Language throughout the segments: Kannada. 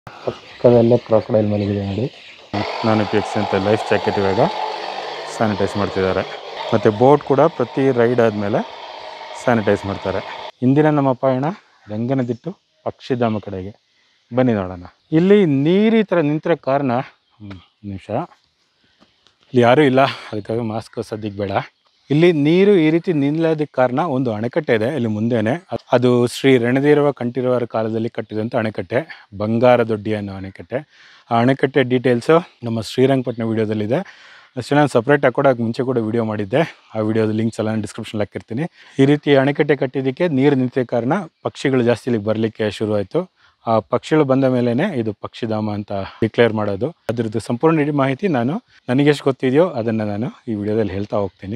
ಪಕ್ಕದಲ್ಲೇ ಕ್ರಾಕೊಡೈಲ್ ಮಲಗಿದೆ ನೋಡಿ ನಾನು ಉಪಯೋಗಿಸಿದಂಥ ಲೈಫ್ ಜಾಕೆಟ್ ಇವಾಗ ಸ್ಯಾನಿಟೈಸ್ ಮಾಡ್ತಿದ್ದಾರೆ ಮತ್ತು ಬೋಟ್ ಕೂಡ ಪ್ರತಿ ರೈಡ್ ಆದಮೇಲೆ ಸ್ಯಾನಿಟೈಸ್ ಮಾಡ್ತಾರೆ ಇಂದಿನ ನಮ್ಮ ಪಯಣ ರಂಗನದಿಟ್ಟು ಪಕ್ಷಿಧಾಮ ಕಡೆಗೆ ಬನ್ನಿ ನೋಡೋಣ ಇಲ್ಲಿ ನೀರು ಈ ಥರ ನಿಂತಿರೋ ಕಾರಣ ಹ್ಮ್, ಒಂದ್ ನಿಮಿಷ ಇಲ್ಲಿ ಯಾರೂ ಇಲ್ಲ ಅದಕ್ಕಾಗಿ ಮಾಸ್ಕ್ ಸದ್ಯಕ್ಕೆ ಬೇಡ ಇಲ್ಲಿ ನೀರು ಈ ರೀತಿ ನಿಲ್ಲೋದಕ್ಕೆ ಕಾರಣ ಒಂದು ಅಣೆಕಟ್ಟೆ ಇದೆ ಇಲ್ಲಿ ಮುಂದೆನೆ ಅದ್- ಅದು ಶ್ರೀ ರಣಧೀರವ ಕಂಠೀರವರ ಕಾಲದಲ್ಲಿ ಕಟ್ಟಿದಂಥ ಅಣೆಕಟ್ಟೆ ಬಂಗಾರ ದೊಡ್ಡಿ ಅನ್ನೋ ಅಣೆಕಟ್ಟೆ ಆ ಅಣೆಕಟ್ಟೆ ಡೀಟೇಲ್ಸು ನಮ್ಮ ಶ್ರೀರಂಗಪಟ್ಟಣ ವಿಡಿಯೋದಲ್ಲಿದೆ ಅಷ್ಟೇ ನಾನು ಸಪ್ರೇಟ್ ಹಾಕೊಡೋಕೆ ಮುಂಚೆ ಕೂಡ ವಿಡಿಯೋ ಮಾಡಿದ್ದೆ ಆ ವಿಡಿಯೋದ ಲಿಂಕ್ಸ್ ಎಲ್ಲ ನಾನು ಡಿಸ್ಕ್ರಿಪ್ಷನ್ ಹಾಕಿರ್ತೀನಿ ಈ ರೀತಿ ಅಣೆಕಟ್ಟೆ ಕಟ್ಟಿದ್ದಕ್ಕೆ ನೀರು ನಿಂತಿದ್ದ ಕಾರಣ ಪಕ್ಷಿಗಳು ಜಾಸ್ತಿ ಇಲ್ಲಿಗೆ ಬರಲಿಕ್ಕೆ ಶುರು ಆಯಿತು ಆ ಪಕ್ಷಿಗಳು ಬಂದ ಮೇಲೇ ಇದು ಪಕ್ಷಿಧಾಮ ಅಂತ ಡಿಕ್ಲೇರ್ ಮಾಡೋದು ಅದ್ರದ್ದು ಸಂಪೂರ್ಣ ಇಡೀ ಮಾಹಿತಿ ನಾನು ನನಗೆಷ್ಟು ಗೊತ್ತಿದೆಯೋ ಅದನ್ನು ನಾನು ಈ ವಿಡಿಯೋದಲ್ಲಿ ಹೇಳ್ತಾ ಹೋಗ್ತೀನಿ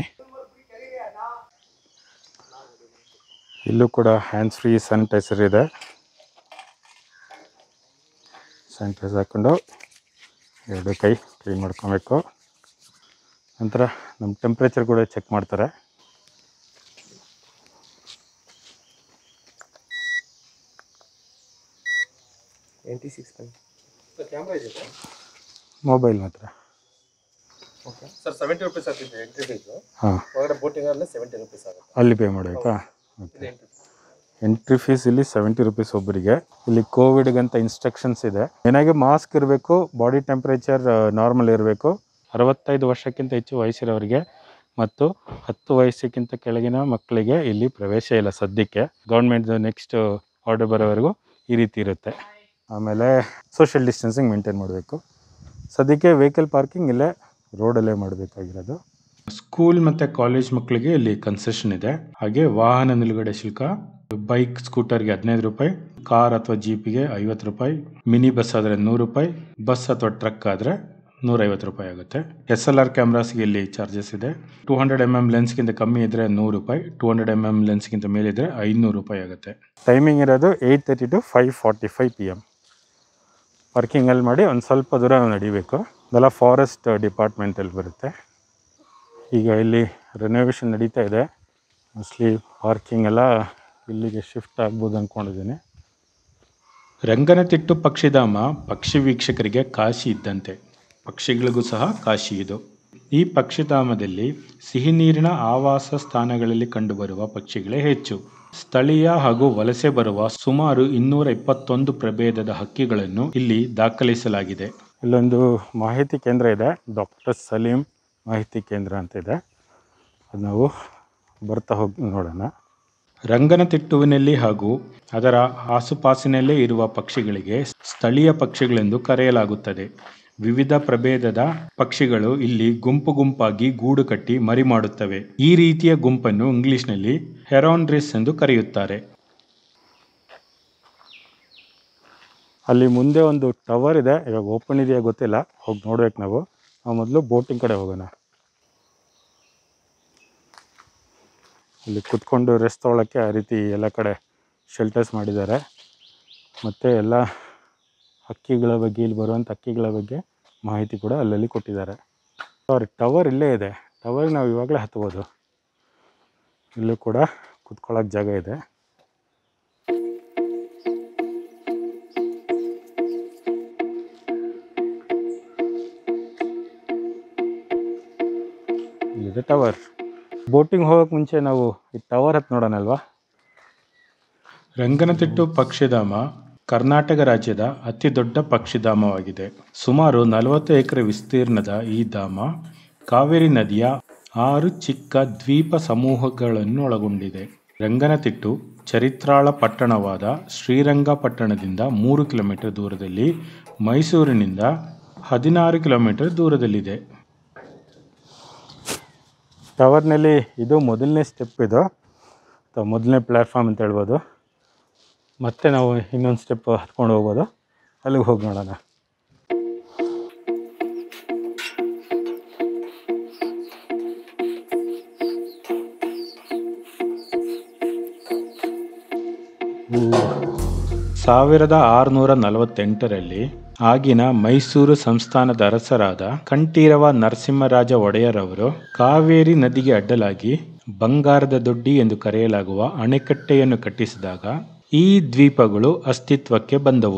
ಇಲ್ಲೂ ಕೂಡ ಹ್ಯಾಂಡ್ಸ್ ಫ್ರೀ ಸ್ಯಾನಿಟೈಸರ್ ಇದೆ ಸ್ಯಾನಿಟೈಸರ್ ಹಾಕ್ಕೊಂಡು ಎರಡು ಕೈ ಕ್ಲೀನ್ ಮಾಡ್ಕೊಬೇಕು ನಂತರ ನಮ್ಮ ಟೆಂಪ್ರೇಚರ್ ಕೂಡ ಚೆಕ್ ಮಾಡ್ತಾರೆ ಟ್ವೆಂಟಿ ಸಿಕ್ಸ್ ಪಾಯಿಂಟ್ ಕ್ಯಾಮ್ರಾ ಇದೆ ಮೊಬೈಲ್ ಮಾತ್ರ ಓಕೆ ಸರ್ ಸೆವೆಂಟಿ ರುಪೀಸ್ ಆಗ್ತಿದೆ ಎಂಟ್ರಿ ಫೀಸು ಹಾಂ ಹೊರಗಡೆ ಬೋಟಿಂಗ್ ಅಲ್ಲೇ ಸೆವೆಂಟಿ ರುಪೀಸ್ ಆಗುತ್ತೆ ಅಲ್ಲಿ ಪೇ ಮಾಡಬೇಕಾ ಇದು ಎಂಟ್ರಿ ಎಂಟ್ರಿ ಫೀಸ್ ಇಲ್ಲಿ ಸೆವೆಂಟಿ ರುಪೀಸ್ ಒಬ್ಬರಿಗೆ ಇಲ್ಲಿ ಕೋವಿಡ್ಗಂತ ಇನ್ಸ್ಟ್ರಕ್ಷನ್ಸ್ ಇದೆ ಏನಾಗಿ ಮಾಸ್ಕ್ ಇರಬೇಕು ಬಾಡಿ ಟೆಂಪ್ರೇಚರ್ ನಾರ್ಮಲ್ ಇರಬೇಕು ಅರವತ್ತೈದು ವರ್ಷಕ್ಕಿಂತ ಹೆಚ್ಚು ವಯಸ್ಸಿರೋರಿಗೆ ಮತ್ತು ಹತ್ತು ವಯಸ್ಸಿಗಿಂತ ಕೆಳಗಿನ ಮಕ್ಕಳಿಗೆ ಇಲ್ಲಿ ಪ್ರವೇಶ ಇಲ್ಲ ಸದ್ಯಕ್ಕೆ ಗೌರ್ಮೆಂಟ್ ನೆಕ್ಸ್ಟ್ ಆರ್ಡರ್ ಬರೋವರೆಗೂ ಈ ರೀತಿ ಇರುತ್ತೆ ಆಮೇಲೆ ಸೋಷಿಯಲ್ ಡಿಸ್ಟೆನ್ಸಿಂಗ್ ಮೇಂಟೈನ್ ಮಾಡಬೇಕು ಸದ್ಯಕ್ಕೆ ವೆಹಿಕಲ್ ಪಾರ್ಕಿಂಗ್ ಇಲ್ಲೇ ರೋಡಲ್ಲೇ ಮಾಡಬೇಕಾಗಿರೋದು ಸ್ಕೂಲ್ ಮತ್ತು ಕಾಲೇಜ್ ಮಕ್ಕಳಿಗೆ ಇಲ್ಲಿ ಕನ್ಸೆಷನ್ ಇದೆ ಹಾಗೆ ವಾಹನ ನಿಲುಗಡೆ ಶುಲ್ಕ ಬೈಕ್ ಸ್ಕೂಟರ್ಗೆ ಹದಿನೈದು ರೂಪಾಯಿ ಕಾರ್ ಅಥವಾ ಜೀಪಿಗೆ ಐವತ್ತು ರೂಪಾಯಿ ಮಿನಿ ಬಸ್ ಆದರೆ ನೂರು ರೂಪಾಯಿ ಬಸ್ ಅಥವಾ ಟ್ರಕ್ ಆದರೆ ನೂರೈವತ್ತು ರೂಪಾಯಿ ಆಗುತ್ತೆ ಎಸ್ ಎಲ್ ಆರ್ ಕ್ಯಾಮ್ರಾಸ್ಗೆ ಇಲ್ಲಿ ಚಾರ್ಜಸ್ ಇದೆ ಟೂ ಹಂಡ್ರೆಡ್ ಎಮ್ ಎಮ್ ಲೆನ್ಸ್ಗಿಂತ ಕಮ್ಮಿ ಇದ್ದರೆ ನೂರು ರೂಪಾಯಿ ಟೂ ಹಂಡ್ರೆಡ್ ಎಮ್ ಎಮ್ ಲೆನ್ಸ್ಗಿಂತ ಮೇಲಿದ್ರೆ ಐನೂರು ರೂಪಾಯಿ ಆಗುತ್ತೆ ಟೈಮಿಂಗ್ ಇರೋದು eight thirty to five forty five P M ಪಾರ್ಕಿಂಗಲ್ಲಿ ಮಾಡಿ ಒಂದು ಸ್ವಲ್ಪ ದೂರ ನಾವು ನಡಿಬೇಕು ಇದೆಲ್ಲ ಫಾರೆಸ್ಟ್ ಡಿಪಾರ್ಟ್ಮೆಂಟಲ್ಲಿ ಬರುತ್ತೆ ಈಗ ಇಲ್ಲಿ ರೆನೋವೇಷನ್ ನಡೀತಾ ಇದೆ ಮೋಸ್ಟ್ಲಿ ಪಾರ್ಕಿಂಗ್ ಎಲ್ಲ ಇಲ್ಲಿಗೆ ಶಿಫ್ಟ್ ಆಗ್ಬೋದು ಅಂದ್ಕೊಂಡಿದ್ದೀನಿ ರಂಗನತಿಟ್ಟು ಪಕ್ಷಿಧಾಮ ಪಕ್ಷಿ ವೀಕ್ಷಕರಿಗೆ ಕಾಶಿ ಇದ್ದಂತೆ ಪಕ್ಷಿಗಳಿಗೂ ಸಹ ಕಾಶಿ ಇದು ಈ ಪಕ್ಷಿಧಾಮದಲ್ಲಿ ಸಿಹಿ ನೀರಿನ ಆವಾಸ ಸ್ಥಾನಗಳಲ್ಲಿ ಕಂಡುಬರುವ ಪಕ್ಷಿಗಳೇ ಹೆಚ್ಚು ಸ್ಥಳೀಯ ಹಾಗೂ ವಲಸೆ ಬರುವ ಸುಮಾರು ಇನ್ನೂರ ಇಪ್ಪತ್ತೊಂದು ಪ್ರಭೇದದ ಹಕ್ಕಿಗಳನ್ನು ಇಲ್ಲಿ ದಾಖಲಿಸಲಾಗಿದೆ ಇಲ್ಲೊಂದು ಮಾಹಿತಿ ಕೇಂದ್ರ ಇದೆ ಡಾಕ್ಟರ್ ಸಲೀಂ ಮಾಹಿತಿ ಕೇಂದ್ರ ಅಂತ ಇದೆ ಅದು ನಾವು ಬರ್ತಾ ಹೋಗಿ ನೋಡೋಣ ರಂಗನತಿಟ್ಟುವಿನಲ್ಲಿ ಹಾಗೂ ಅದರ ಆಸುಪಾಸಿನಲ್ಲೇ ಇರುವ ಪಕ್ಷಿಗಳಿಗೆ ಸ್ಥಳೀಯ ಪಕ್ಷಿಗಳೆಂದು ಕರೆಯಲಾಗುತ್ತದೆ ವಿವಿಧ ಪ್ರಭೇದದ ಪಕ್ಷಿಗಳು ಇಲ್ಲಿ ಗುಂಪು ಗುಂಪಾಗಿ ಗೂಡು ಕಟ್ಟಿ ಮರಿ ಮಾಡುತ್ತವೆ ಈ ರೀತಿಯ ಗುಂಪನ್ನು ಇಂಗ್ಲಿಷ್ನಲ್ಲಿ ಹೆರಾನ್ರಿಸ್ ಎಂದು ಕರೆಯುತ್ತಾರೆ ಅಲ್ಲಿ ಮುಂದೆ ಒಂದು ಟವರ್ ಇದೆ ಇವಾಗ ಓಪನ್ ಇದೆಯಾ ಗೊತ್ತಿಲ್ಲ ಹೋಗಿ ನೋಡ್ಬೇಕು ನಾವು ನಾವು ಮೊದಲು ಬೋಟಿಂಗ್ ಕಡೆ ಹೋಗೋಣ ಇಲ್ಲಿ ಕುತ್ಕೊಂಡು ರೆಸ್ಟ್ ತೊಗೊಳಕ್ಕೆ ಆ ರೀತಿ ಎಲ್ಲ ಕಡೆ ಶೆಲ್ಟರ್ಸ್ ಮಾಡಿದ್ದಾರೆ ಮತ್ತು ಎಲ್ಲ ಹಕ್ಕಿಗಳ ಬಗ್ಗೆ ಇಲ್ಲಿ ಬರುವಂಥ ಹಕ್ಕಿಗಳ ಬಗ್ಗೆ ಮಾಹಿತಿ ಕೂಡ ಅಲ್ಲಲ್ಲಿ ಕೊಟ್ಟಿದ್ದಾರೆ ಅವ್ರ ಟವರ್ ಇಲ್ಲೇ ಇದೆ ಟವರ್ ನಾವು ಇವಾಗಲೇ ಹತ್ಬೋದು ಇಲ್ಲೂ ಕೂಡ ಕುತ್ಕೊಳ್ಳೋಕೆ ಜಾಗ ಇದೆ ಇಲ್ಲಿದೆ ಟವರ್ ಬೋಟಿಂಗ್ ಹೋಗೋಕೆ ಮುಂಚೆ ನಾವು ಈ ಟವರ್ ಹತ್ತು ನೋಡೋಣ ಅಲ್ವಾ ರಂಗನತಿಟ್ಟು ಪಕ್ಷಿಧಾಮ ಕರ್ನಾಟಕ ರಾಜ್ಯದ ಅತಿ ದೊಡ್ಡ ಪಕ್ಷಿಧಾಮವಾಗಿದೆ ಸುಮಾರು ನಲವತ್ತು ಎಕರೆ ವಿಸ್ತೀರ್ಣದ ಈ ಧಾಮ ಕಾವೇರಿ ನದಿಯ ಆರು ಚಿಕ್ಕ ದ್ವೀಪ ಸಮೂಹಗಳನ್ನು ಒಳಗೊಂಡಿದೆ ರಂಗನತಿಟ್ಟು ಚರಿತ್ರಾಳ ಪಟ್ಟಣವಾದ ಶ್ರೀರಂಗಪಟ್ಟಣದಿಂದ ಮೂರು ಕಿಲೋಮೀಟರ್ ದೂರದಲ್ಲಿ ಮೈಸೂರಿನಿಂದ ಹದಿನಾರು ಕಿಲೋಮೀಟರ್ ದೂರದಲ್ಲಿದೆ ಟವರ್ನಲ್ಲಿ ಇದು ಮೊದಲನೇ ಸ್ಟೆಪ್ ಇದು ಅಥವಾ ಮೊದಲನೇ ಪ್ಲ್ಯಾಟ್ಫಾರ್ಮ್ ಅಂತ ಹೇಳ್ಬೋದು ಮತ್ತೆ ನಾವು ಇನ್ನೊಂದು ಸ್ಟೆಪ್ ಹತ್ಕೊಂಡು ಹೋಗ್ಬೋದು ಅಲ್ಲಿಗೆ ಹೋಗಿ ನೋಡೋಣ ಸಾವಿರದ ಆರುನೂರ ನಲವತ್ತೆಂಟರಲ್ಲಿ ಆಗಿನ ಮೈಸೂರು ಸಂಸ್ಥಾನದ ಅರಸರಾದ ಕಂಠೀರವ ನರಸಿಂಹರಾಜ ಒಡೆಯರವರು ಕಾವೇರಿ ನದಿಗೆ ಅಡ್ಡಲಾಗಿ ಬಂಗಾರದ ದೊಡ್ಡಿ ಎಂದು ಕರೆಯಲಾಗುವ ಅಣೆಕಟ್ಟೆಯನ್ನು ಕಟ್ಟಿಸಿದಾಗ ಈ ದ್ವೀಪಗಳು ಅಸ್ತಿತ್ವಕ್ಕೆ ಬಂದವು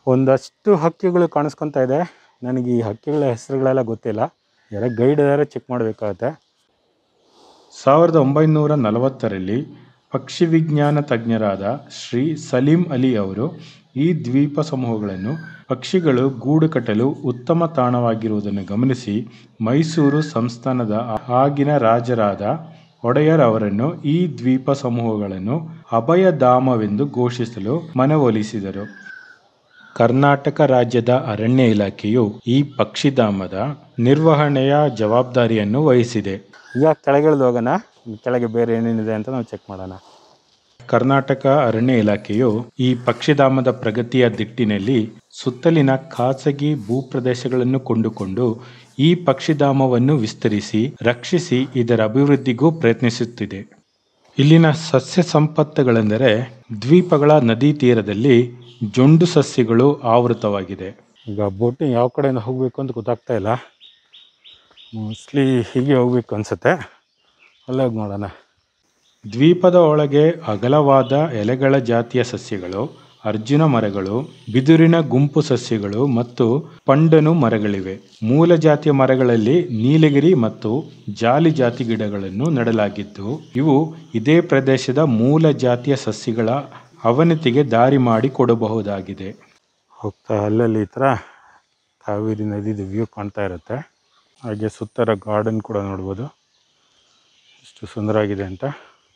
ಒಂದಷ್ಟು ಹಕ್ಕಿಗಳು ಕಾಣಿಸ್ಕೊತಾ ಇದೆ ನನಗೆ ಈ ಹಕ್ಕಿಗಳ ಹೆಸರುಗಳೆಲ್ಲ ಗೊತ್ತಿಲ್ಲ ಯಾರ ಗೈಡ್ ಯಾರು ಚೆಕ್ ಮಾಡಬೇಕಾಗತ್ತೆ ಸಾವಿರದ ಒಂಬೈನೂರ ನಲವತ್ತರಲ್ಲಿ ಪಕ್ಷಿ ವಿಜ್ಞಾನ ತಜ್ಞರಾದ ಶ್ರೀ ಸಲೀಂ ಅಲಿ ಅವರು ಈ ದ್ವೀಪ ಸಮೂಹಗಳನ್ನು ಪಕ್ಷಿಗಳು ಗೂಡು ಕಟ್ಟಲು ಉತ್ತಮ ತಾಣವಾಗಿರುವುದನ್ನು ಗಮನಿಸಿ ಮೈಸೂರು ಸಂಸ್ಥಾನದ ಆಗಿನ ರಾಜರಾದ ಒಡೆಯರ್ ಅವರನ್ನು ಈ ದ್ವೀಪ ಸಮೂಹಗಳನ್ನು ಅಭಯಧಾಮವೆಂದು ಘೋಷಿಸಲು ಮನವೊಲಿಸಿದರು ಕರ್ನಾಟಕ ರಾಜ್ಯದ ಅರಣ್ಯ ಇಲಾಖೆಯು ಈ ಪಕ್ಷಿಧಾಮದ ನಿರ್ವಹಣೆಯ ಜವಾಬ್ದಾರಿಯನ್ನು ವಹಿಸಿದೆ ಈಗ ಕೆಳಗಿಳಿದು ಹೋಗೋಣ ಕೆಳಗೆ ಬೇರೆ ಏನೇನಿದೆ ಅಂತ ನಾವು ಚೆಕ್ ಮಾಡೋಣ ಕರ್ನಾಟಕ ಅರಣ್ಯ ಇಲಾಖೆಯು ಈ ಪಕ್ಷಿಧಾಮದ ಪ್ರಗತಿಯ ದಿಟ್ಟಿನಲ್ಲಿ ಸುತ್ತಲಿನ ಖಾಸಗಿ ಭೂಪ್ರದೇಶಗಳನ್ನು ಕೊಂಡುಕೊಂಡು ಈ ಪಕ್ಷಿಧಾಮವನ್ನು ವಿಸ್ತರಿಸಿ ರಕ್ಷಿಸಿ ಇದರ ಅಭಿವೃದ್ಧಿಗೂ ಪ್ರಯತ್ನಿಸುತ್ತಿದೆ ಇಲ್ಲಿನ ಸಸ್ಯ ಸಂಪತ್ತುಗಳೆಂದರೆ ದ್ವೀಪಗಳ ನದಿ ತೀರದಲ್ಲಿ ಜೊಂಡು ಸಸ್ಯಗಳು ಆವೃತವಾಗಿದೆ ಈಗ ಬೋಟಿಂಗ್ ಯಾವ ಕಡೆಯಿಂದ ಹೋಗಬೇಕು ಅಂತ ಗೊತ್ತಾಗ್ತಾ ಇಲ್ಲ ಮೋಸ್ಟ್ಲಿ ಹೀಗೆ ಹೋಗ್ಬೇಕು ಅನ್ಸುತ್ತೆ ಅಲ್ಲೋಗಿ ನೋಡೋಣ ದ್ವೀಪದ ಒಳಗೆ ಅಗಲವಾದ ಎಲೆಗಳ ಜಾತಿಯ ಸಸ್ಯಗಳು ಅರ್ಜುನ ಮರಗಳು ಬಿದುರಿನ ಗುಂಪು ಸಸ್ಯಗಳು ಮತ್ತು ಪಂಡನು ಮರಗಳಿವೆ ಮೂಲ ಜಾತಿಯ ಮರಗಳಲ್ಲಿ ನೀಲಗಿರಿ ಮತ್ತು ಜಾಲಿ ಜಾತಿ ಗಿಡಗಳನ್ನು ನೆಡಲಾಗಿದ್ದು ಇವು ಇದೇ ಪ್ರದೇಶದ ಮೂಲ ಜಾತಿಯ ಸಸ್ಯಗಳ ಅವನತಿಗೆ ದಾರಿ ಮಾಡಿ ಕೊಡಬಹುದಾಗಿದೆ ಹೋಗ್ತಾ ಅಲ್ಲಲ್ಲಿ ಈ ಥರ ಕಾವೇರಿ ನದಿದು ವ್ಯೂ ಕಾಣ್ತಾ ಇರುತ್ತೆ ಹಾಗೆ ಸುತ್ತರ ಗಾರ್ಡನ್ ಕೂಡ ನೋಡ್ಬೋದು ಎಷ್ಟು ಸುಂದರವಾಗಿದೆ ಅಂತ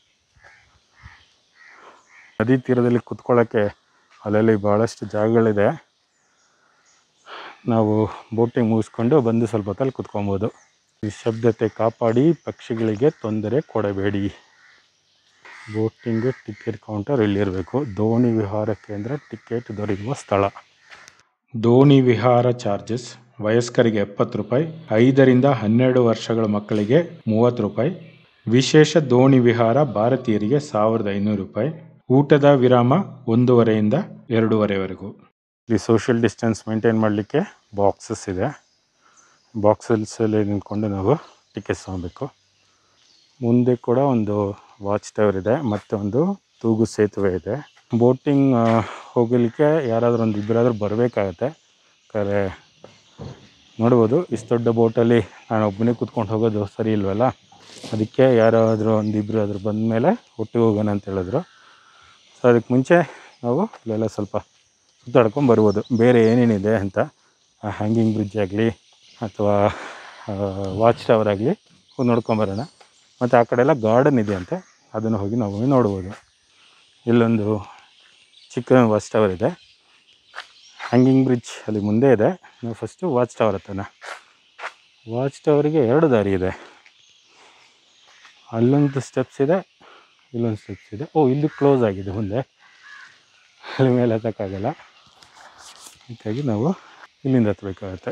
ನದಿ ತೀರದಲ್ಲಿ ಕುತ್ಕೊಳ್ಳೋಕ್ಕೆ ಅಲ್ಲಲ್ಲಿ ಭಾಳಷ್ಟು ಜಾಗಗಳಿದೆ ನಾವು ಬೋಟಿಂಗ್ ಮುಗಿಸ್ಕೊಂಡು ಬಂದು ಸ್ವಲ್ಪ ಹೊತ್ತಲ್ಲಿ ಕುತ್ಕೊಬೋದು ನಿಶಬ್ದತೆ ಕಾಪಾಡಿ ಪಕ್ಷಿಗಳಿಗೆ ತೊಂದರೆ ಕೊಡಬೇಡಿ ಬೋಟಿಂಗ್ ಟಿಕೆಟ್ ಕೌಂಟರ್ ಇಲ್ಲಿರಬೇಕು ದೋಣಿ ವಿಹಾರ ಕೇಂದ್ರ ಟಿಕೆಟ್ ದೊರೆಯುವ ಸ್ಥಳ ದೋಣಿ ವಿಹಾರ ಚಾರ್ಜಸ್ ವಯಸ್ಕರಿಗೆ ಎಪ್ಪತ್ತು ರೂಪಾಯಿ ಐದರಿಂದ ಹನ್ನೆರಡು ವರ್ಷಗಳ ಮಕ್ಕಳಿಗೆ ಮೂವತ್ತು ರೂಪಾಯಿ ವಿಶೇಷ ದೋಣಿ ವಿಹಾರ ಭಾರತೀಯರಿಗೆ ಸಾವಿರದ ಐನೂರು ರೂಪಾಯಿ ಊಟದ ವಿರಾಮ ಒಂದೂವರೆಯಿಂದ ಎರಡೂವರೆವರೆಗೂ ಇಲ್ಲಿ ಸೋಷಿಯಲ್ ಡಿಸ್ಟೆನ್ಸ್ ಮೇಂಟೈನ್ ಮಾಡಲಿಕ್ಕೆ ಬಾಕ್ಸಸ್ ಇದೆ ಬಾಕ್ಸಲ್ಲಿ ನಿಂತ್ಕೊಂಡು ನಾವು ಟಿಕೆಟ್ಸ್ ತೊಗೊಬೇಕು ಮುಂದೆ ಕೂಡ ಒಂದು ವಾಚ್ ಟವರ್ ಇದೆ ಮತ್ತು ಒಂದು ತೂಗು ಸೇತುವೆ ಇದೆ ಬೋಟಿಂಗ್ ಹೋಗಲಿಕ್ಕೆ ಯಾರಾದರೂ ಒಂದು ಇಬ್ಬರಾದರೂ ಬರಬೇಕಾಗತ್ತೆ ಯಾಕಂದರೆ ನೋಡ್ಬೋದು ಇಷ್ಟು ದೊಡ್ಡ ಬೋಟಲ್ಲಿ ನಾನು ಒಬ್ಬನೇ ಕೂತ್ಕೊಂಡು ಹೋಗೋದು ಸರಿ ಇಲ್ವಲ್ಲ ಅದಕ್ಕೆ ಯಾರಾದರೂ ಒಂದು ಇಬ್ಬರು ಆದರೂ ಬಂದ ಮೇಲೆ ಒಟ್ಟಿಗೆ ಹೋಗೋಣ ಅಂತ ಹೇಳಿದ್ರು ಸೊ ಅದಕ್ಕೆ ಮುಂಚೆ ನಾವು ಇಲ್ಲೆಲ್ಲ ಸ್ವಲ್ಪ ಸುತ್ತಾಡ್ಕೊಂಡು ಬರ್ಬೋದು ಬೇರೆ ಏನೇನಿದೆ ಅಂತ ಹ್ಯಾಂಗಿಂಗ್ ಬ್ರಿಡ್ಜ್ ಆಗಲಿ ಅಥವಾ ವಾಚ್ ಟವರ್ ಆಗಲಿ ಹೋಗಿ ನೋಡ್ಕೊಂಬರೋಣ ಮತ್ತು ಆ ಕಡೆ ಎಲ್ಲ ಗಾರ್ಡನ್ ಇದೆ ಅಂತೆ ಅದನ್ನು ಹೋಗಿ ನಾವು ಹೋಗಿ ನೋಡ್ಬೋದು ಇಲ್ಲೊಂದು ಚಿಕ್ಕ ವಾಚ್ ಟವರ್ ಇದೆ ಹ್ಯಾಂಗಿಂಗ್ ಬ್ರಿಡ್ಜ್ ಅಲ್ಲಿ ಮುಂದೆ ಇದೆ ನಾವು ಫಸ್ಟು ವಾಚ್ ಟವರ್ ಹತ್ತನ ವಾಚ್ ಟವರಿಗೆ ಎರಡು ದಾರಿ ಇದೆ ಅಲ್ಲೊಂದು ಸ್ಟೆಪ್ಸ್ ಇದೆ ಇಲ್ಲೊಂದು ಸ್ಟೆಪ್ಸ್ ಇದೆ ಓ ಇಲ್ಲಿ ಕ್ಲೋಸ್ ಆಗಿದೆ ಮುಂದೆ ಅಲ್ಲಿ ಮೇಲೆ ಹತ್ತಕ್ಕಾಗಲ್ಲ ಹೀಗಾಗಿ ನಾವು ಇಲ್ಲಿಂದ ಹತ್ತಬೇಕಾಗತ್ತೆ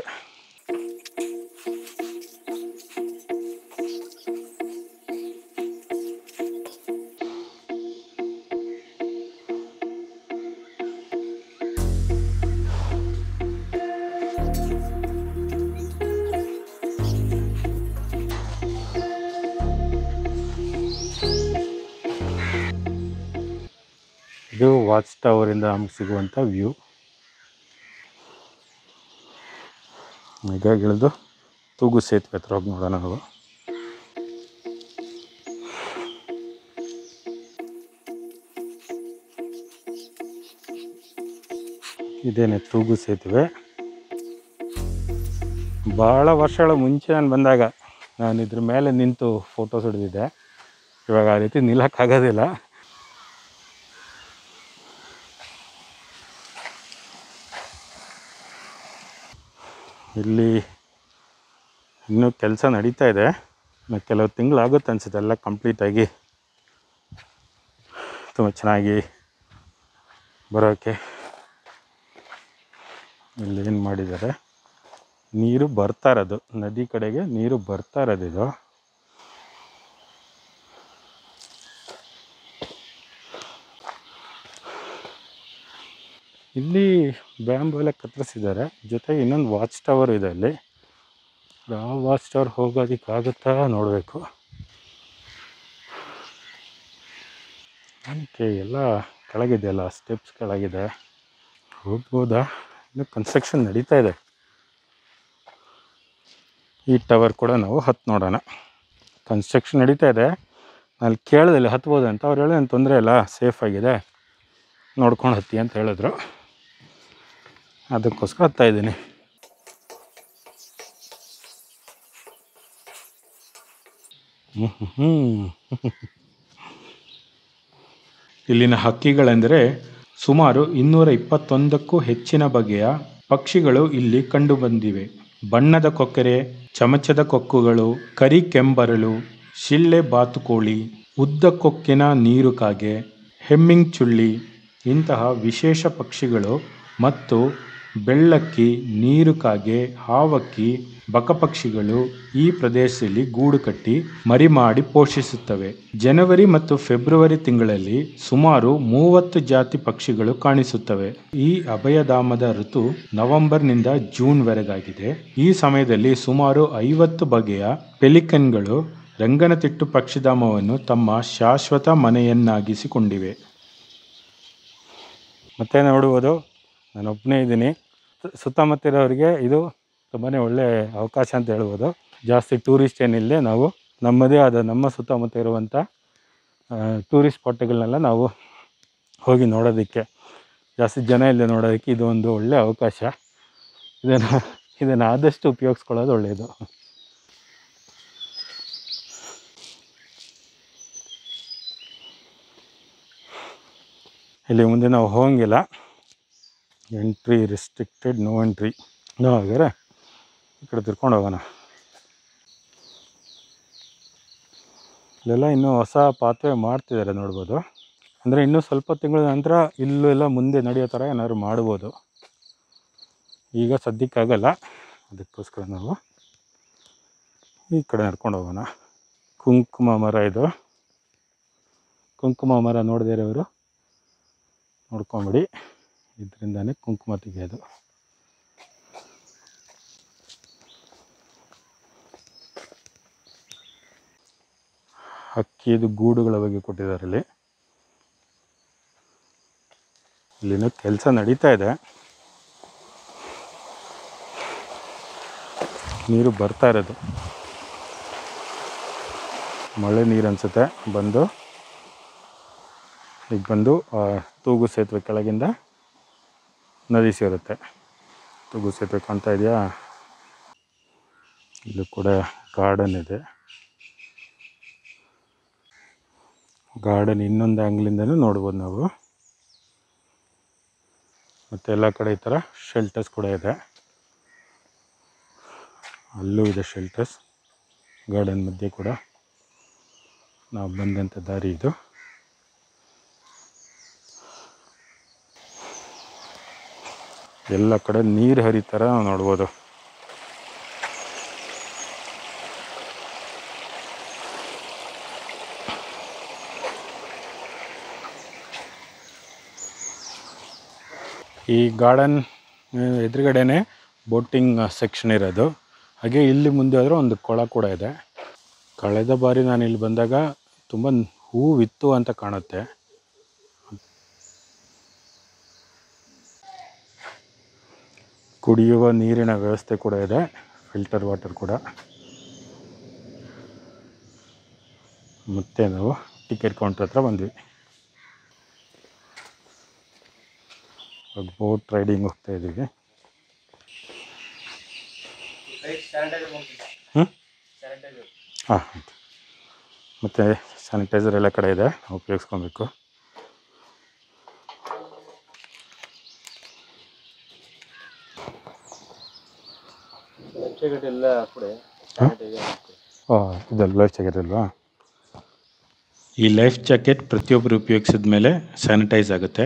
ಇದು ವಾಚ್ ಟವರಿಂದ ನಮ್ಗೆ ಸಿಗುವಂಥ ವ್ಯೂ ಈಗ ಇಳಿದು ತೂಗು ಸೇತುವೆ ಹತ್ರ ಹೋಗಿ ನೋಡೋಣ ನಾವು ಇದೇನೆ ತೂಗು ಸೇತುವೆ ಭಾಳ ವರ್ಷಗಳ ಮುಂಚೆ ನಾನು ಬಂದಾಗ ನಾನು ಇದ್ರ ಮೇಲೆ ನಿಂತು ಫೋಟೋಸ್ ಹಿಡಿದಿದ್ದೆ ಇವಾಗ ಆ ರೀತಿ ನಿಲ್ಲಕ್ಕಾಗೋದಿಲ್ಲ ಇಲ್ಲಿ ಇನ್ನೂ ಕೆಲಸ ನಡೀತಾ ಇದೆ ಇನ್ನು ಕೆಲವು ತಿಂಗಳಾಗುತ್ತೆ ಅನಿಸುತ್ತೆ ಎಲ್ಲ ಕಂಪ್ಲೀಟಾಗಿ ತುಂಬ ಚೆನ್ನಾಗಿ ಬರೋಕ್ಕೆ ಇಲ್ಲಿ ಏನು ಮಾಡಿದ್ದಾರೆ ನೀರು ಬರ್ತಾ ಇರೋದು ನದಿ ಕಡೆಗೆ ನೀರು ಬರ್ತಾ ಇರೋದು ಇದು ಇಲ್ಲಿ ಬ್ಯಾಂಬು ಎಲ್ಲ ಕತ್ತರಿಸಿದ್ದಾರೆ ಜೊತೆಗೆ ಇನ್ನೊಂದು ವಾಚ್ ಟವರ್ ಇದೆ ಅಲ್ಲಿ ಆ ವಾಚ್ ಟವರ್ ಹೋಗೋದಕ್ಕಾಗುತ್ತಾ ನೋಡಬೇಕು ಅದಕ್ಕೆ ಎಲ್ಲ ಕೆಳಗಿದೆಯಲ್ಲ ಸ್ಟೆಪ್ಸ್ ಕೆಳಗಿದೆ ಹೋಗ್ಬೋದಾ ಇನ್ನು ಕನ್ಸ್ಟ್ರಕ್ಷನ್ ನಡೀತಾ ಇದೆ ಈ ಟವರ್ ಕೂಡ ನಾವು ಹತ್ತು ನೋಡೋಣ ಕನ್ಸ್ಟ್ರಕ್ಷನ್ ನಡೀತಾ ಇದೆ ಅಲ್ಲಿ ಕೇಳಿದಲ್ಲಿ ಹತ್ಬೋದು ಅಂತ ಅವ್ರು ಹೇಳಿ ಏನು ತೊಂದರೆ ಇಲ್ಲ ಸೇಫ್ ಆಗಿದೆ ನೋಡ್ಕೊಂಡು ಹತ್ತಿ ಅಂತ ಹೇಳಿದ್ರು ಅದಕ್ಕೋಸ್ಕರ ಹತ್ತಾ ಇದ್ದೀನಿ ಹ್ಮ್ ಹ್ಮ್ ಹ್ಮ್. ಇಲ್ಲಿನ ಹಕ್ಕಿಗಳೆಂದರೆ ಸುಮಾರು ಇನ್ನೂರ ಇಪ್ಪತ್ತೊಂದಕ್ಕೂ ಹೆಚ್ಚಿನ ಬಗೆಯ ಪಕ್ಷಿಗಳು ಇಲ್ಲಿ ಕಂಡುಬಂದಿವೆ ಬಣ್ಣದ ಕೊಕ್ಕರೆ ಚಮಚದ ಕೊಕ್ಕುಗಳು ಕರಿ ಕೆಂಬರಳು ಶಿಳ್ಳೆ ಬಾತುಕೋಳಿ ಉದ್ದ ಕೊಕ್ಕಿನ ನೀರುಕಾಗೆ ಹೆಮ್ಮಿಂಗ್ ಚುಳ್ಳಿ ಇಂತಹ ವಿಶೇಷ ಪಕ್ಷಿಗಳು ಮತ್ತು ಬೆಳ್ಳಕ್ಕಿ ನೀರುಕಾಗೆ ಹಾವಕ್ಕಿ ಬಕಪಕ್ಷಿಗಳು ಈ ಪ್ರದೇಶದಲ್ಲಿ ಗೂಡು ಕಟ್ಟಿ ಮರಿ ಮಾಡಿ ಪೋಷಿಸುತ್ತವೆ ಜನವರಿ ಮತ್ತು ಫೆಬ್ರವರಿ ತಿಂಗಳಲ್ಲಿ ಸುಮಾರು ಮೂವತ್ತು ಜಾತಿ ಪಕ್ಷಿಗಳು ಕಾಣಿಸುತ್ತವೆ ಈ ಅಭಯಧಾಮದ ಋತು ನವೆಂಬರ್ನಿಂದ ಜೂನ್ ವರೆಗಾಗಿದೆ ಈ ಸಮಯದಲ್ಲಿ ಸುಮಾರು ಐವತ್ತು ಬಗೆಯ ಪೆಲಿಕನ್ಗಳು ರಂಗನತಿಟ್ಟು ಪಕ್ಷಿಧಾಮವನ್ನು ತಮ್ಮ ಶಾಶ್ವತ ಮನೆಯನ್ನಾಗಿಸಿಕೊಂಡಿವೆ ಮತ್ತೆ ನೋಡುವುದು ನಾನೊಬ್ಬನೇ ಇದ್ದೀನಿ ಸುತ್ತಮುತ್ತ ಇರೋರಿಗೆ ಇದು ತುಂಬಾ ಒಳ್ಳೆ ಅವಕಾಶ ಅಂತ ಹೇಳ್ಬೋದು ಜಾಸ್ತಿ ಟೂರಿಸ್ಟ್ ಏನಿಲ್ಲದೆ ನಾವು ನಮ್ಮದೇ ಆದ ನಮ್ಮ ಸುತ್ತಮುತ್ತ ಇರುವಂಥ ಟೂರಿಸ್ಟ್ ಸ್ಪಾಟ್ಗಳನ್ನೆಲ್ಲ ನಾವು ಹೋಗಿ ನೋಡೋದಕ್ಕೆ ಜಾಸ್ತಿ ಜನ ಇಲ್ಲದೆ ನೋಡೋದಕ್ಕೆ ಇದು ಒಂದು ಒಳ್ಳೆಯ ಅವಕಾಶ ಇದನ್ನು ಇದನ್ನು ಆದಷ್ಟು ಉಪಯೋಗಿಸ್ಕೊಳ್ಳೋದು ಒಳ್ಳೆಯದು ಇಲ್ಲಿ ಮುಂದೆ ನಾವು ಹೋಗಂಗಿಲ್ಲ entry restricted no entry no ಹಾಗಾದ್ರೆ ಈ ಕಡೆ ತಿರ್ಕೊಂಡು ಹೋಗೋಣ ಇಲ್ಲೆಲ್ಲ ಇನ್ನೂ ಹೊಸ ಪಾತ್ವೆ ಮಾಡ್ತಿದ್ದಾರೆ ನೋಡ್ಬೋದು ಅಂದರೆ ಇನ್ನೂ ಸ್ವಲ್ಪ ತಿಂಗಳ ನಂತರ ಇಲ್ಲೂ ಎಲ್ಲ ಮುಂದೆ ನಡೆಯೋ ಥರ ಏನಾದ್ರು ಮಾಡ್ಬೋದು ಈಗ ಸದ್ಯಕ್ಕಾಗಲ್ಲ ಅದಕ್ಕೋಸ್ಕರ ನಾವು ಈ ಕಡೆ ನಡ್ಕೊಂಡು ಹೋಗೋಣ ಕುಂಕುಮ ಮರ ಇದು ಕುಂಕುಮ ಮರ ನೋಡದೇ ಇರೋರು ನೋಡ್ಕೊಂಬಿಡಿ ಇದರಿಂದಾನೇ ಕುಂಕುಮ ತೆಗೆಯೋದು ಹಕ್ಕಿದು ಗೂಡುಗಳ ಬಗ್ಗೆ ಕೊಟ್ಟಿದ್ದಾರೆ ಇಲ್ಲಿ ಇಲ್ಲಿನ ಕೆಲಸ ನಡೀತಾ ಇದೆ ನೀರು ಬರ್ತಾ ಇರೋದು ಮಳೆ ನೀರು ಅನಿಸುತ್ತೆ ಬಂದು ಈಗ ಬಂದು ಆ, ತೂಗು ಸೇತುವೆ ಕೆಳಗಿಂದ ನದಿ ಸೇರುತ್ತೆ ತೂಗು ಸೇತುವೆ ಕಾಣ್ತಾ ಇದೆಯಾ ಇಲ್ಲೂ ಕೂಡ ಗಾರ್ಡನ್ ಇದೆ ಗಾರ್ಡನ್ ಇನ್ನೊಂದು ಆ್ಯಂಗ್ಲಿಂದನೂ ನೋಡ್ಬೋದು ನಾವು ಮತ್ತು ಎಲ್ಲ ಕಡೆ ಈ ಥರ ಶೆಲ್ಟರ್ಸ್ ಕೂಡ ಇದೆ ಅಲ್ಲೂ ಇದೆ ಶೆಲ್ಟರ್ಸ್ ಗಾರ್ಡನ್ ಮಧ್ಯೆ ಕೂಡ ನಾವು ಬಂದಂಥ ದಾರಿ ಇದು ಎಲ್ಲ ಕಡೆ ನೀರು ಹರಿತಾರ ನಾವು ನೋಡ್ಬೋದು ಈ ಗಾರ್ಡನ್ ಎದುರುಗಡೆನೆ ಬೋಟಿಂಗ್ ಸೆಕ್ಷನ್ ಇರೋದು ಹಾಗೆ ಇಲ್ಲಿ ಮುಂದೆ ಹೋದರೆ ಒಂದು ಕೊಳ ಕೂಡ ಇದೆ ಕಳೆದ ಬಾರಿ ನಾನು ಇಲ್ಲಿ ಬಂದಾಗ ತುಂಬ ಹೂವಿತ್ತು ಅಂತ ಕಾಣುತ್ತೆ ಕುಡಿಯುವ ನೀರಿನ ವ್ಯವಸ್ಥೆ ಕೂಡ ಇದೆ ಫಿಲ್ಟರ್ ವಾಟರ್ ಕೂಡ ಮತ್ತೆ ನಾವು ಟಿಕೆಟ್ ಕೌಂಟ್ರ್ ಹತ್ರ ಬಂದ್ವಿ ಬೋಟ್ ರೈಡಿಂಗ್ ಹೋಗ್ತಾ ಇದ್ದೀವಿ ಹ್ಞೂ ಹಾಂ ಮತ್ತು ಸ್ಯಾನಿಟೈಸರ್ ಎಲ್ಲ ಕಡೆ ಇದೆ ಉಪಯೋಗಿಸ್ಕೊಬೇಕು ಎಲ್ಲ ಕೊಡಿ ಹಾಂ ಇದಲ್ಲ ಲೈಫ್ ಜಾಕೆಟ್ ಅಲ್ವಾ ಈ ಲೈಫ್ ಜಾಕೆಟ್ ಪ್ರತಿಯೊಬ್ಬರು ಉಪಯೋಗಿಸಿದ ಮೇಲೆ ಸ್ಯಾನಿಟೈಸ್ ಆಗುತ್ತೆ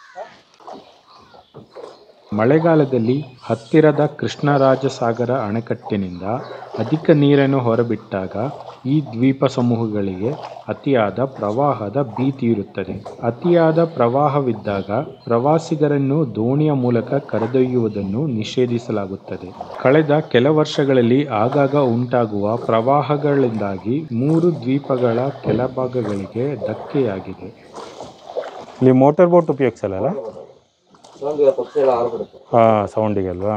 ಮಳೆಗಾಲದಲ್ಲಿ ಹತ್ತಿರದ ಕೃಷ್ಣರಾಜಸಾಗರ ಅಣೆಕಟ್ಟಿನಿಂದ ಅಧಿಕ ನೀರನ್ನು ಹೊರಬಿಟ್ಟಾಗ ಈ ದ್ವೀಪ ಸಮೂಹಗಳಿಗೆ ಅತಿಯಾದ ಪ್ರವಾಹದ ಭೀತಿ ಇರುತ್ತದೆ ಅತಿಯಾದ ಪ್ರವಾಹವಿದ್ದಾಗ ಪ್ರವಾಸಿಗರನ್ನು ದೋಣಿಯ ಮೂಲಕ ಕರೆದೊಯ್ಯುವುದನ್ನು ನಿಷೇಧಿಸಲಾಗುತ್ತದೆ ಕಳೆದ ಕೆಲ ವರ್ಷಗಳಲ್ಲಿ ಆಗಾಗ ಉಂಟಾಗುವ ಪ್ರವಾಹಗಳಿಂದಾಗಿ ಮೂರು ದ್ವೀಪಗಳ ಕೆಳಭಾಗಗಳಿಗೆ ಧಕ್ಕೆಯಾಗಿದೆ ಇಲ್ಲಿ ಮೋಟಾರ್ ಬೋಟ್ ಉಪಯೋಗಿಸಲ್ಲ ಸೌಂಡ್ ಪಕ್ಷಿ ಎಲ್ಲ ಆರ್ಬಿಡುತ್ತೆ ಹಾಂ ಸೌಂಡಿಗಲ್ವಾ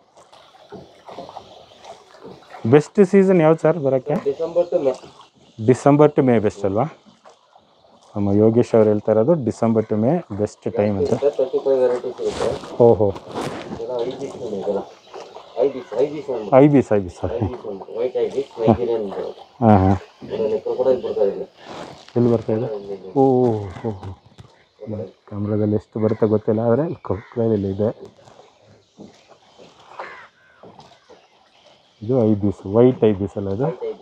ಬೆಸ್ಟ್ ಸೀಸನ್ ಯಾವ್ದು ಸರ್ ಬರೋಕ್ಕೆ December to May December to May best ಅಲ್ವಾ ನಮ್ಮ ಯೋಗೇಶ್ ಅವ್ರು ಹೇಳ್ತಾ ಇರೋದು December to May best time ಅಂತ ತರ್ಟಿ ಫೈವ್ ವೆರೈಟೀಸ್ ಇರುತ್ತೆ ಓಹೋ ಇದೆಲ್ಲ ಐ ಬೀಸ್ ನೋಡಿ ಇದೆಲ್ಲ ಐ ಬೀಸ್ ಐ ಬೀಸ್ ಅಂದ್ಬಿಟ್ಟು ibis ibis sir ibis ಅಂದ್ಬಿಟ್ಟು ವೈಟ್ ಐ ಬೀಸ್ ನೈಜೀರಿಯನ್ ಹಾಂ ಹಾಂ ಇದರಲ್ಲಿ ಕ್ರೊಕೊಡೈಲ್ ಬರ್ತಾ ಇದೆ ಎಲ್ಲಿ ಬರ್ತಾ ಇದೆ ಓ ಓ ಕ್ಯಾಮ್ರಾದಲ್ಲಿ ಎಷ್ಟು ಬರುತ್ತೆ ಗೊತ್ತಿಲ್ಲ ಆದರೆ ಕೊಕ್ಕರಲ್ಲಿ ಇದೆ ಇದು ibis white ibis ಅಲ್ಲ ಇದು ವೈಟ್ ಐ ಬೀಸ್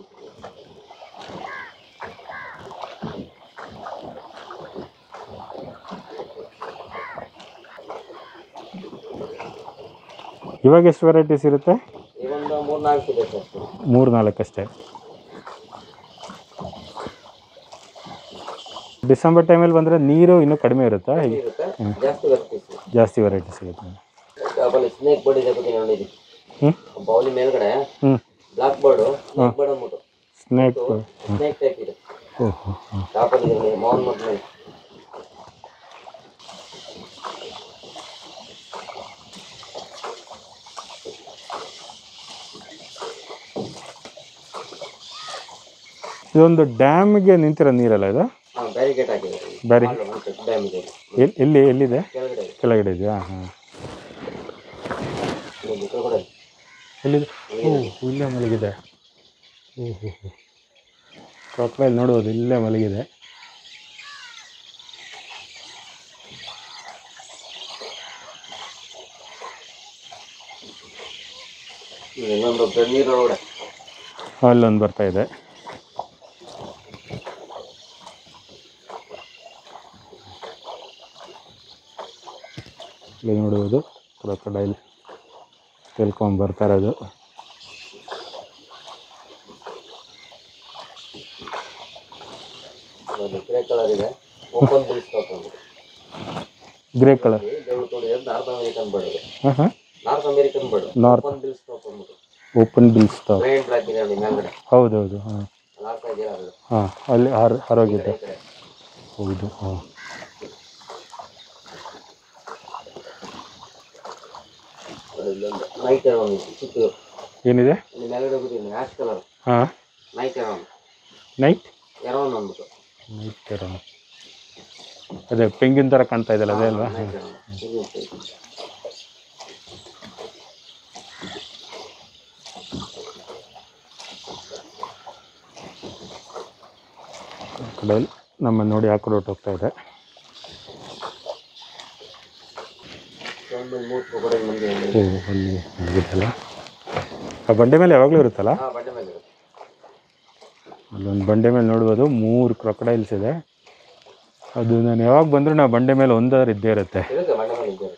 ಇವಾಗ ಎಷ್ಟು ವೆರೈಟೀಸ್ ಇರುತ್ತೆ ಇವೊಂದು ಮೂರು ನಾಲ್ಕು ಇದೆ ಸರ್ ಮೂರು ನಾಲ್ಕಷ್ಟೇ ಡಿಸೆಂಬರ್ ಟೈಮಲ್ಲಿ ಬಂದರೆ ನೀರು ಇನ್ನೂ ಕಡಿಮೆ ಇರುತ್ತಾ ಹೇಗೆ ಇರುತ್ತೆ ಜಾಸ್ತಿ ವೆರೈಟೀಸ್ ಜಾಸ್ತಿ ವೆರೈಟಿ ಸಿಗುತ್ತೆ ಆಮೇಲೆ ಸ್ನೇಕ್ ಬರ್ಡ್ ಇದೆ ಬಗ್ಗೆ ನೋಡಿದ್ವಿ ಹ್ಞೂ ಬೌಲಿ ಮೇಲ್ಗಡೆ ಹ್ಞೂ ಬ್ಲಾಕ್ ಬರ್ಡು ಸ್ನೇಕ್ ಬರ್ಡ್ ಅಂದ್ಬಿಟ್ಟು ಸ್ನೇಕ್ ಸ್ನೇಕ್ ಟೈಪ್ ಇದೆ ಓಹೋ ಹಾಂ ಟಾಪಲ್ಲಿ ಇದೆ ಮೌನ್ ಮತ್ತು ಮೇಲೆ ಇದೊಂದು ಡ್ಯಾಮ್ಗೆ ನಿಂತಿರೋ ನೀರಲ್ಲ ಇದು ಹಾಂ ಬ್ಯಾರಿಗೇಟ್ ಹಾಕಿದೆ ಬ್ಯಾರಿ ಡ್ಯಾಮ್ ಇದೆ ಎಲ್ಲಿ ಎಲ್ಲಿ ಎಲ್ಲಿದೆ ಕೆಳಗಡೆ ಇದೆ ಕೆಳಗಡೆ ಇದೆಯಾ ಹಾಂ ಇಲ್ಲಿ ಕ್ರೊಕೊಡೈಲ್ ಎಲ್ಲಿದೆ ಓ ಇಲ್ಲೇ ಮಲಗಿದೆ ಓ ಹೋ ಹೋ ಕ್ರಾಕ್ರೈಲ್ ನೋಡ್ಬೋದು ಇಲ್ಲೇ ಮಲಗಿದೆ ಇಲ್ಲಿ ಇನ್ನೊಂದು ನೀರೊಳಗಡೆ ಅಲ್ಲೊಂದು ಬರ್ತಾ ಇದೆ ಇಲ್ಲಿ ನೋಡುವುದು ಕ್ರೊಕೊಡೈಲ್ ತಿಳ್ಕೊಂಡು ಬರ್ತಾ ಇರೋದು ಒಂದು ಗ್ರೇ ಕಲರ್ ಇದೆ ಓಪನ್ ಬಿಲ್ ಸ್ಟಾಕ್ ಅಂದ್ಬಿಟ್ಟು ಗ್ರೇ ಕಲರ್ ದಯವಿಟ್ಟು ನೋಡಿ ಅದು ನಾರ್ತ್ ಅಮೆರಿಕನ್ ಬರ್ಡ್ ಇದೆ ಹಾಂ ಹಾಂ North American bird North. Open bill stork ಅಂದ್ಬಿಟ್ಟು open bill stork grey and black ಇದೆ ನೋಡಿ ಮೇಲ್ಗಡೆ ಹೌದೌದು ಹಾಂ ನಾಲ್ಕು ಇದೆಯಲ್ಲ ಅದು ಹಾಂ ಅಲ್ಲಿ ಹಾರ್ ಹಾರೋಗಿದೆ ಈ ಕಡೆ ಹೌದು ಹಾಂ ಇಲ್ಲೊಂದು ನೈಟ್ ಎರೋನ್ ಚಿಕ್ಕದು ಏನಿದೆ ಇಲ್ಲಿ ಮೇಲ್ಗಡೆ ಗೊತ್ತಿಲ್ಲ ಆಶ್ ಕಲರ್ ಹಾಂ ನೈಟ್ ಎರೋನ್ ನೈಟ್ ಎರೋನ್ ಅಂದ್ಬಿಟ್ಟು ನೈಟ್ ಇರೋ ಅದೇ ಪೆಂಗಿನ ಥರ ಕಾಣ್ತಾ ಇದೆಯಲ್ಲ ಅದೇ ಅಲ್ವಾ ನೈಟ್ ಎರೋನ್ ಇದು ಕಡೆಯಲ್ಲಿ ನಮ್ಮನ್ನು ನೋಡಿ ಹಾಕೊಂಡು ಹೊರ್ಟೋಗ್ತಾ ಇದೆ ಒಂದು ಮೂರು ಕ್ರೊಕೊಡೈಲ್ ಮಂದಿ ಓ ಅಲ್ಲಿ ಆಗಿದ್ದಲ್ಲ ಆ ಬಂಡೆ ಮೇಲೆ ಯಾವಾಗಲೂ ಇರುತ್ತಲ್ಲ ಹಾಂ ಬಂಡೆ ಮೇಲೆ ಇರುತ್ತೆ ಅಲ್ಲೊಂದು ಬಂಡೆ ಮೇಲೆ ನೋಡ್ಬೋದು ಮೂರು ಕ್ರೊಕಡೈಲ್ಸ್ ಇದೆ ಅದು ನಾನು ಯಾವಾಗ ಬಂದರೂ ನಾವು ಬಂಡೆ ಮೇಲೆ ಒಂದಾದ್ರು ಇದ್ದೇ ಇರುತ್ತೆ ಇರುತ್ತೆ ಬಂಡೆ ಮೇಲೆ ಇದ್ದರೆ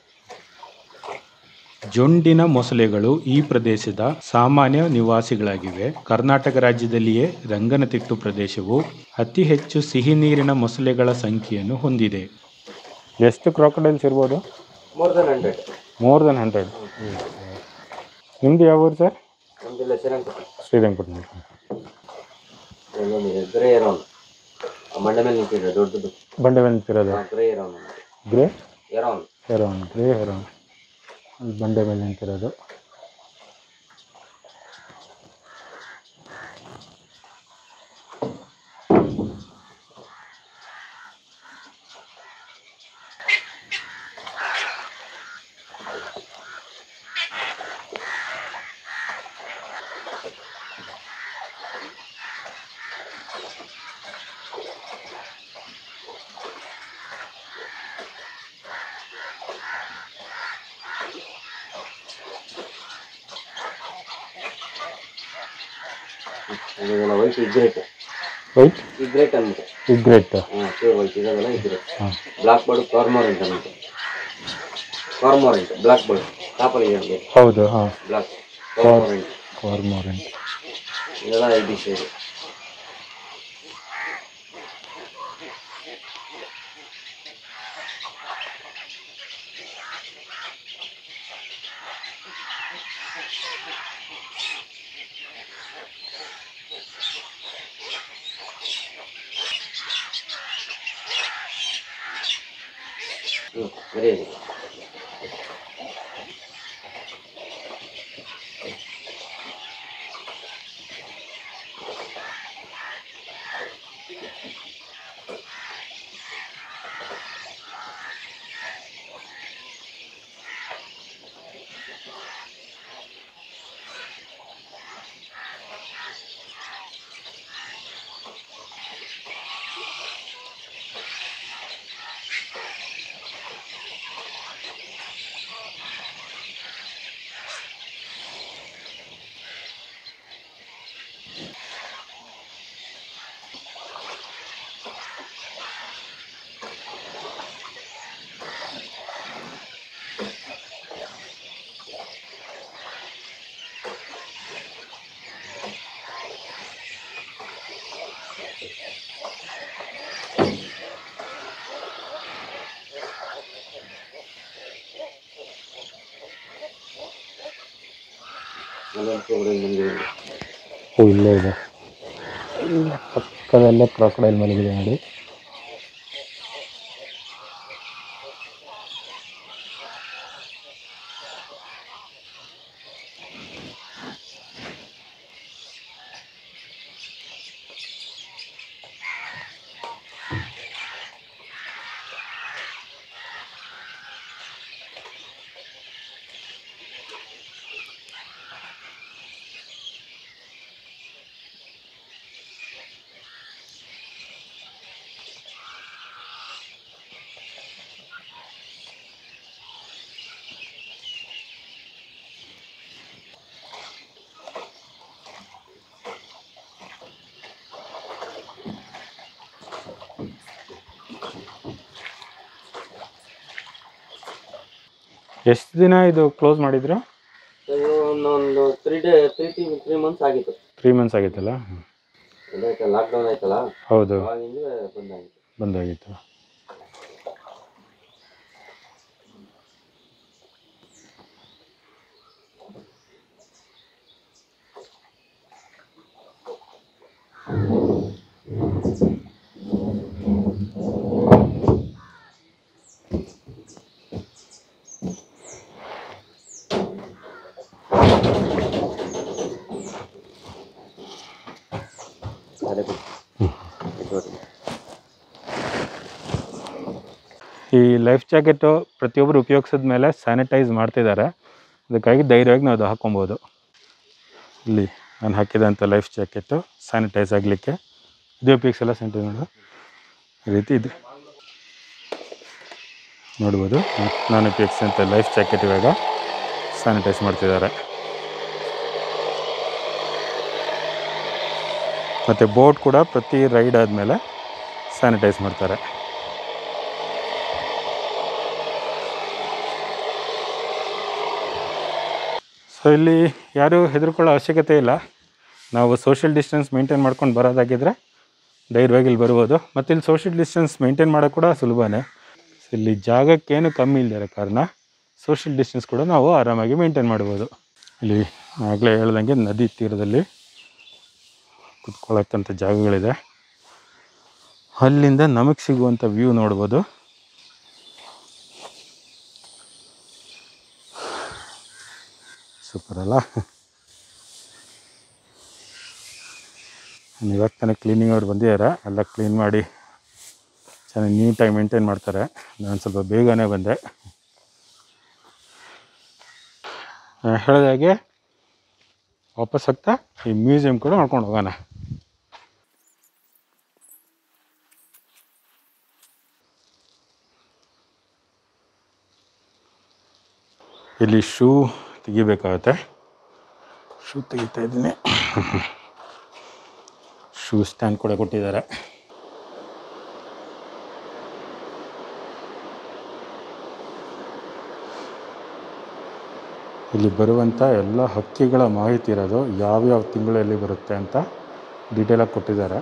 ಜೊಂಡಿನ ಮೊಸಳೆಗಳು ಈ ಪ್ರದೇಶದ ಸಾಮಾನ್ಯ ನಿವಾಸಿಗಳಾಗಿವೆ ಕರ್ನಾಟಕ ರಾಜ್ಯದಲ್ಲಿಯೇ ರಂಗನತಿಟ್ಟು ಪ್ರದೇಶವು ಅತಿ ಹೆಚ್ಚು ಸಿಹಿ ನೀರಿನ ಮೊಸಳೆಗಳ ಸಂಖ್ಯೆಯನ್ನು ಹೊಂದಿದೆ ಎಷ್ಟು ಕ್ರಾಕಡೈಲ್ಸ್ ಇರ್ಬೋದು more than hundred more than hundred ನಿಮ್ದು ಯಾವ ಊರು ಸರ್ ನಮ್ದೆಲ್ಲ ಶ್ರೀರಂಗಪಟ್ಟಣ ಶ್ರೀರಂಗಪಟ್ಟಣ ಇನ್ನೊಂದಿದೆ ಗ್ರೇ ಎರೋನ್ ಆ ಮಂಡೆ ಮೇಲೆ ನಿಂತಿದೆ ದೊಡ್ಡದು ಬಂಡೆ ಮೇಲೆ ನಿಂತಿರೋದು grey heron grey heron heron grey heron ಅಲ್ಲಿ ಬಂಡೆ ಮೇಲೆ ನಿಂತಿರೋದು ಇದೆಲ್ಲ ವೈಟ್ ಇಗ್ರೇಟ್ ವೈಟ್ ಇಗ್ರೇಟ್ ಅಂದ್ಬಿಟ್ಟು ಇಗ್ರೇಟ್ ಹಾಂ ಪ್ಯೂರ್ ವೈಟ್ ಇದೆಲ್ಲ ಇಗ್ರೇಟ್ ಹಾಂ ಬ್ಲಾಕ್ ಬರ್ಡ್ ಕಾರ್ಮೋರೆಂಟ್ ಅಂದ್ಬಿಟ್ಟು ಕಾರ್ಮೋರೆಂಟ್ ಬ್ಲಾಕ್ ಬರ್ಡ್ ಟಾಪಲ್ಲಿ ಇದೆ ಹೌದು ಹಾಂ ಬ್ಲಾಕ್ ಕಾರ್ಮೋರೆಂಟ್ ಕಾರ್ಮೋರೆಂಟ್ ಇದೆಲ್ಲ ಐದು ಶೇಡ್ ಹ್ಞೂ ಸರಿ ಇದೆ ಅಲ್ಲೊಂದು ಪ್ರೋಗ್ರಾಮ್ ಬಂದಿದೆ ಓ ಇಲ್ಲೇ ಇದೆ ಇಲ್ಲೇ ಪಕ್ಕದಲ್ಲೇ ಕ್ರಾಕಡೈಲ್ ಮಲಗಿದೆ ನೋಡಿ ಎಷ್ಟು ದಿನ ಇದು ಕ್ಲೋಸ್ ಮಾಡಿದ್ರು ಇದು ಒಂದೊಂದು three day three three three months ಆಗಿತ್ತು ತ್ರೀ ಮಂತ್ಸ್ ಆಗಿತ್ತಲ್ಲ ಹ್ಮ್. ಇದಾಯ್ತಲ್ಲ ಲಾಕ್ಡೌನ್ ಆಯ್ತಲ್ಲ ಹೌದು ಅವಾಗಿಂದ ಬಂದಾಗಿತ್ತು ಬಂದಾಗಿತ್ತು ಅದೇ ಬಿಟ್ಟು ಈ ಲೈಫ್ ಜಾಕೆಟು ಪ್ರತಿಯೊಬ್ಬರು ಉಪಯೋಗಿಸಿದ ಮೇಲೆ ಸ್ಯಾನಿಟೈಸ್ ಮಾಡ್ತಿದ್ದಾರೆ ಅದಕ್ಕಾಗಿ ಧೈರ್ಯವಾಗಿ ನಾವು ಅದು ಹಾಕೊಬೋದು ಇಲ್ಲಿ ನಾನು ಹಾಕಿದಂಥ ಲೈಫ್ ಜಾಕೆಟು ಸ್ಯಾನಿಟೈಸ್ ಆಗಲಿಕ್ಕೆ ಇದು ಉಪಯೋಗಿಸಲ್ಲ ಸ್ಯಾನಿಟೈಸ್ ಮಾಡೋದು ಈ ರೀತಿ ಇದೆ ನೋಡ್ಬೋದು ನಾನು ಉಪಯೋಗಿಸಿದಂಥ ಲೈಫ್ ಜಾಕೆಟ್ ಇವಾಗ ಸ್ಯಾನಿಟೈಸ್ ಮಾಡ್ತಿದ್ದಾರೆ ಮತ್ತು ಬೋಟ್ ಕೂಡ ಪ್ರತಿ ರೈಡ್ ಆದಮೇಲೆ ಸ್ಯಾನಿಟೈಸ್ ಮಾಡ್ತಾರೆ ಸೊ ಇಲ್ಲಿ ಯಾರೂ ಹೆದರ್ಕೊಳ್ಳೋ ಅವಶ್ಯಕತೆ ಇಲ್ಲ ನಾವು ಸೋಷಿಯಲ್ ಡಿಸ್ಟೆನ್ಸ್ ಮೇಂಟೈನ್ ಮಾಡ್ಕೊಂಡು ಬರೋದಾಗಿದ್ದರೆ ಧೈರ್ಯವಾಗಿ ಇಲ್ಲಿ ಬರ್ಬೋದು ಮತ್ತು ಇಲ್ಲಿ ಸೋಷಿಯಲ್ ಡಿಸ್ಟೆನ್ಸ್ ಮೇಂಟೈನ್ ಮಾಡೋಕ್ಕೆ ಕೂಡ ಸುಲಭನೇ ಇಲ್ಲಿ ಜಾಗಕ್ಕೇನು ಕಮ್ಮಿ ಇಲ್ಲದಿರೋ ಕಾರಣ ಸೋಷಿಯಲ್ ಡಿಸ್ಟೆನ್ಸ್ ಕೂಡ ನಾವು ಆರಾಮಾಗಿ ಮೇಂಟೈನ್ ಮಾಡ್ಬೋದು ಇಲ್ಲಿ ಆಗಲೇ ಹೇಳ್ದಂಗೆ ನದಿ ತೀರದಲ್ಲಿ ಕುತ್ಕೊಳ್ಳೋಕ್ಕಂಥ ಜಾಗಗಳಿದೆ ಅಲ್ಲಿಂದ ನಮಗೆ ಸಿಗುವಂಥ ವ್ಯೂ ನೋಡ್ಬೋದು ಸೂಪರ್ ಅಲ್ಲ ಇವಾಗ ತಾನೇ ಕ್ಲೀನಿಂಗ್ ಅವ್ರು ಬಂದಿದ್ದಾರೆ ಎಲ್ಲ ಕ್ಲೀನ್ ಮಾಡಿ ಚೆನ್ನಾಗಿ ನೀಟಾಗಿ ಮೇಂಟೈನ್ ಮಾಡ್ತಾರೆ ನಾನು ಸ್ವಲ್ಪ ಬೇಗನೆ ಬಂದೆ ಆ, ಹೇಳ್ದ ಹಾಗೆ ವಾಪಸ್ ಹೋಗ್ತಾ ಈ ಮ್ಯೂಸಿಯಂ ಕೂಡ ನೋಡ್ಕೊಂಡು ಹೋಗೋಣ ಇಲ್ಲಿ ಶೂ ತೆಗಿಬೇಕಾಗತ್ತೆ ಶೂ ತೆಗಿತಾ ಇದ್ದೀನಿ ಶೂ ಸ್ಟ್ಯಾಂಡ್ ಕೂಡ ಕೊಟ್ಟಿದ್ದಾರೆ ಇಲ್ಲಿ ಬರುವಂಥ ಎಲ್ಲ ಹಕ್ಕಿಗಳ ಮಾಹಿತಿ ಇರೋದು ಯಾವ್ಯಾವ ತಿಂಗಳಲ್ಲಿ ಬರುತ್ತೆ ಅಂತ ಡೀಟೇಲಾಗಿ ಕೊಟ್ಟಿದ್ದಾರೆ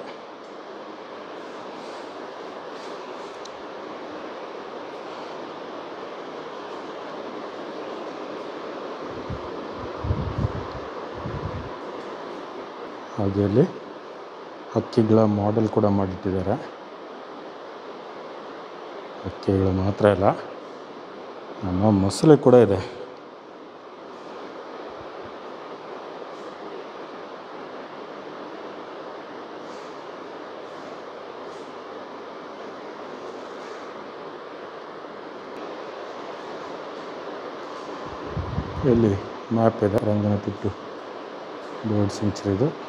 ಹಾಗೆ ಅಲ್ಲಿ ಹಕ್ಕಿಗಳ ಮಾಡೆಲ್ ಕೂಡ ಮಾಡಿಟ್ಟಿದ್ದಾರೆ ಹಕ್ಕಿಗಳು ಮಾತ್ರ ಇಲ್ಲ ನಮ್ಮ ಮೊಸಳೆ ಕೂಡ ಇದೆ ಇಲ್ಲಿ ಮ್ಯಾಪ್ ಇದೆ ರಂಗನತಿಟ್ಟು ಬರ್ಡ್ ಸೆಂಚುರಿದು